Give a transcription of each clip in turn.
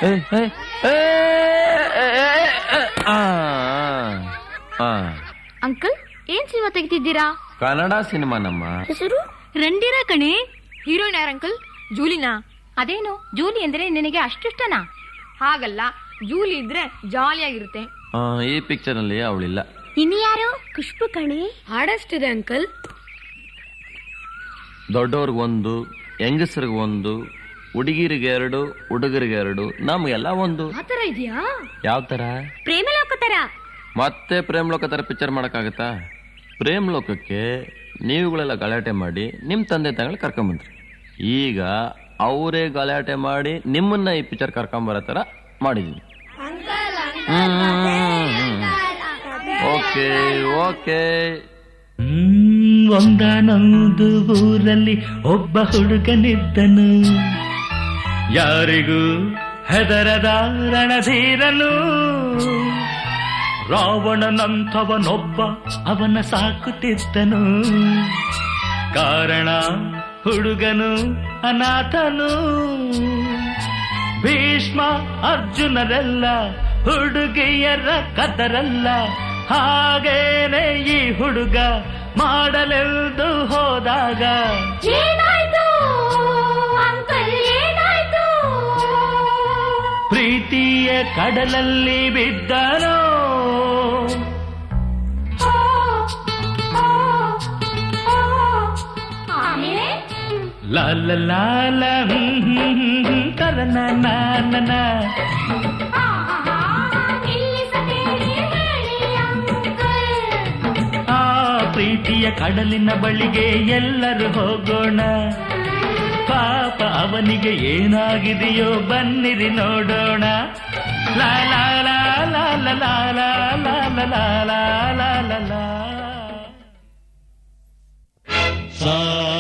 ಏ, ಏ, ಏ, ಏ, ಏ, ಏ, ಆ, ಆ. ಅಂಕಲ್ ಏನ್ ಸಿನಿಮಾ ತೆಗಿತಿದ್ದೀರಾ ಕನ್ನಡ ಸಿನಿಮಾ ನಮ್ಮ ಹೆಸರು ರಂಡೀರ ಕಣೆ ಹೀರೋಯಿನ್ ಯಾರ ಅಂಕಲ್ ಜೂಲಿನಾ ಅದೇನು ಜೂಲಿ ಅಂದ್ರೆ ನಿನಗೆ ಅಷ್ಟಿಷ್ಟನಾ ಹಾಗಲ್ಲ ಜೂಲಿ ಇದ್ರೆ ಜಾಲಿಯಾಗಿರುತ್ತೆ ಆ, ಈ ಪಿಕ್ಚರ್ ಅಲ್ಲಿ ಅವಳಿಲ್ಲ ಇನ್ನು ಯಾರು ಖುಷ್ಬು ಕಣೆ ಹಾಡಷ್ಟಿದೆ ಅಂಕಲ್ ದೊಡ್ಡವ್ರಿಗೆ ಒಂದು ಹೆಂಗಸರಿಗೆ ಒಂದು ಹುಡುಗಿರಿಗೆ ಎರಡು ಹುಡುಗರಿಗೆ ಎರಡು ನಮ್ಗೆಲ್ಲ ಒಂದು ಆತರ ಇದೆಯಾ ಯಾವ ತರ ಪ್ರೇಮ ಲೋಕ ತರ ಮತ್ತೆ ಪ್ರೇಮ್ ಲೋಕ ತರ ಪಿಕ್ಚರ್ ಮಾಡಕ್ಕಾಗತ್ತಾ ಪ್ರೇಮ್ ಲೋಕಕ್ಕೆ ನೀವುಗಳೆಲ್ಲ ಗಲಾಟೆ ಮಾಡಿ ನಿಮ್ ತಂದೆ ತಾಯಿಗಳು ಕರ್ಕೊಂಬಂದ್ರಿ ಈಗ ಅವರೇ ಗಲಾಟೆ ಮಾಡಿ ನಿಮ್ಮನ್ನ ಈ ಪಿಕ್ಚರ್ ಕರ್ಕೊಂಬರೋ ತರ ಮಾಡಿದೀನಿ ಓಕೆ ಓಕೆ ಹ್ಮ್, ಒಂದಾನೊಂದು ಊರಲ್ಲಿ ಒಬ್ಬ ಹುಡುಗನಿದ್ದನು ಯಾರಿಗೂ ಹೆದರದ ರಣಧೀರನು ರಾವಣನಂಥವನೊಬ್ಬ ಅವನ ಸಾಕುತ್ತಿದ್ದನು ಕಾರಣ ಹುಡುಗನು ಅನಾಥನು ಭೀಷ್ಮ ಅರ್ಜುನರೆಲ್ಲ ಹುಡುಗಿಯರ ಕದರಲ್ಲ ಹಾಗೇನೆ ಈ ಹುಡುಗ ಮಾಡಲೆಂದು ಹೋದಾಗ ಏನಾಯ್ತು ಅಂಕಲ್ ಏನಾಯ್ತು ಪ್ರೀತಿಯ ಕಡಲಲ್ಲಿ ಬಿದ್ದನೋ ಆಮೇಲೆ ಲಾಲ ಲಾಲ ಕರನ ನಾನನ ಆ ಪ್ರೀತಿಯ ಕಡಲಿನ ಬಳಿಗೆ ಎಲ್ಲರೂ ಹೋಗೋಣ ಪಾಪ ಅವನಿಗೆ ಏನಾಗಿದೆಯೋ ಬನ್ನಿರಿ ನೋಡೋಣ ಲಾ ಲಾ ಲಾ ಲಾ ಲಾ ಲಾ ಲಾ ಲಾ ಲಾ ಲಾ ಲಾ ಲಾ ಲಾ ಸಾ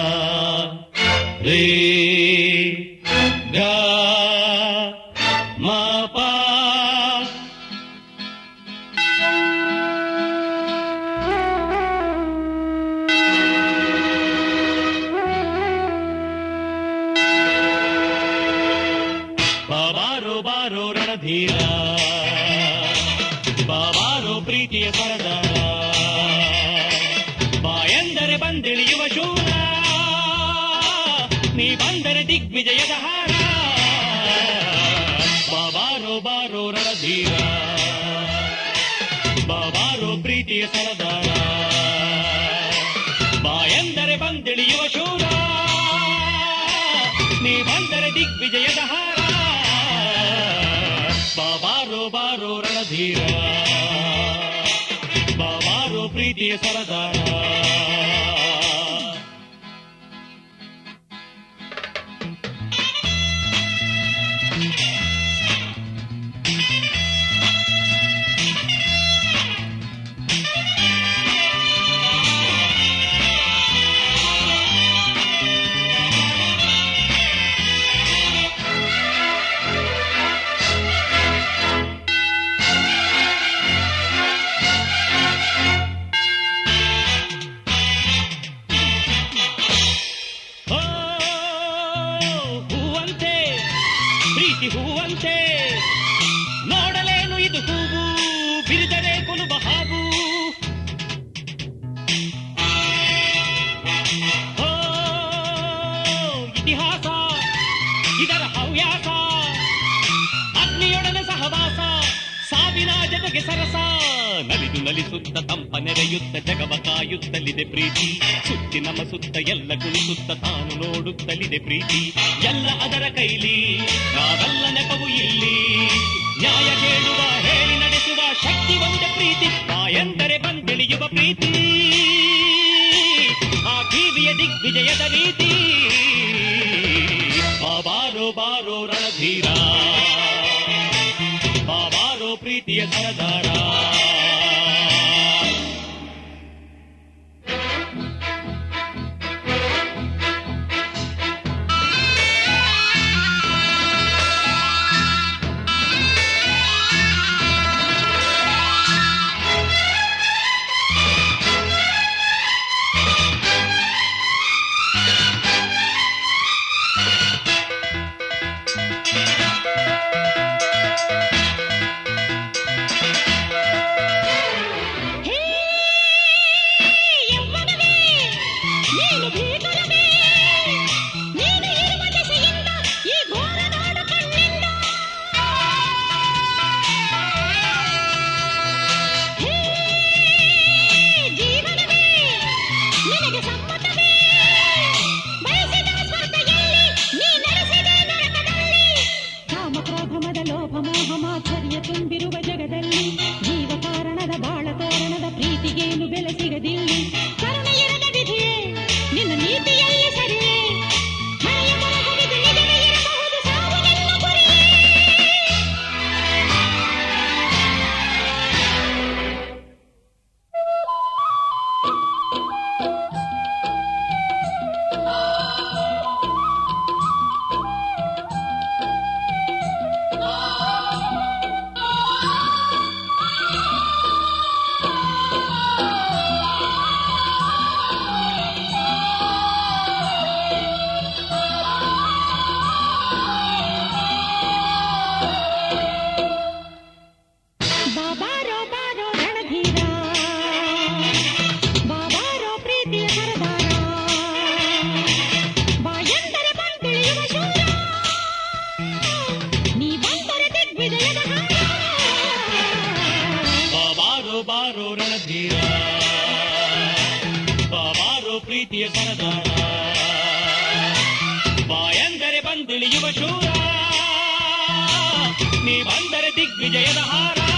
ರೇ ಗ ಮ ಪ ಬಾಬಾರೋ ಬಾರೋ ರಣಧೀರ ಬಾಬಾರೋ ಪ್ರೀತಿಯ ಸರದಾರ ಬಾಯಂದರೆ ಬಂದಿಳಿಯುವ ಶೂರ ನೀ ಬಂದರೆ ದಿಗ್ವಿಜಯದ ಹಾರ ಬಾಬಾರೋ ಬಾರೋ ರಣಧೀರ ಬಾಬಾರೋ ಪ್ರೀತಿಯ ಸರದಾರ ಬಾಯಂದರೆ ಬಂದಿಳಿಯುವ ಶೂರ ನೀ ಬಂದರೆ ದಿಗ್ವಿಜಯದ ಹಾರ ಬಾಬಾರೋ ಬಾರೋ ರಣಧೀರ ಬಾಬಾರೋ ಪ್ರೀತಿಯ ಸರದಾರ ಓ, ಹೂವಂತೆ ಪ್ರೀತಿ ಹೂವಂತೆ ನೋಡಲೇನು ಇದು ಹೂವು ಬಿರಿದರೆ ಕೊಲುಬ ಹಾವು ಓ, ಇತಿಹಾಸ ಇದರ ಹವ್ಯಾಸ ಅಗ್ನಿಯೊಡನೆ ಸಹವಾಸ ಸಾವಿನ ಜೊತೆಗೆ ಸರಸ ನಲಿದು ನಲಿಸುತ್ತ ತಂಪ ನೆರೆಯುತ್ತ ಜಗವ ಕಾಯುತ್ತಲಿದೆ ಪ್ರೀತಿ ಸುತ್ತಿ ನಮ್ಮ ಸುತ್ತ ಎಲ್ಲ ಕುಣಿಸುತ್ತ ತಾನು ನೋಡುತ್ತಲಿದೆ ಪ್ರೀತಿ ಎಲ್ಲ ಅದರ ಕೈಲಿ ನಾವೆಲ್ಲ ನೆಪವು ಇಲ್ಲಿ ನ್ಯಾಯ ಕೇಳುವ ಹೇಳಿ ನಡೆಸುವ ಶಕ್ತಿ ಒಂದೇ ಪ್ರೀತಿ ಎಂದರೆ ಬಂದಿಳಿಯುವ ಪ್ರೀತಿ ಆ ಕಿವಿಯ ದಿಗ್ವಿಜಯದ ರೀತಿ ಬಾಬಾರೋ ಬಾರೋ ರಣಧೀರ ಬಾಬಾರೋ ಪ್ರೀತಿಯ ಸರದಾರ ಸರದಾರ ಬಾಯಂದರೆ ಬಂದಿಳಿಯುವ ಶೂರ ನೀ ಬಂದರೆ ದಿಗ್ವಿಜಯದ ಹಾರ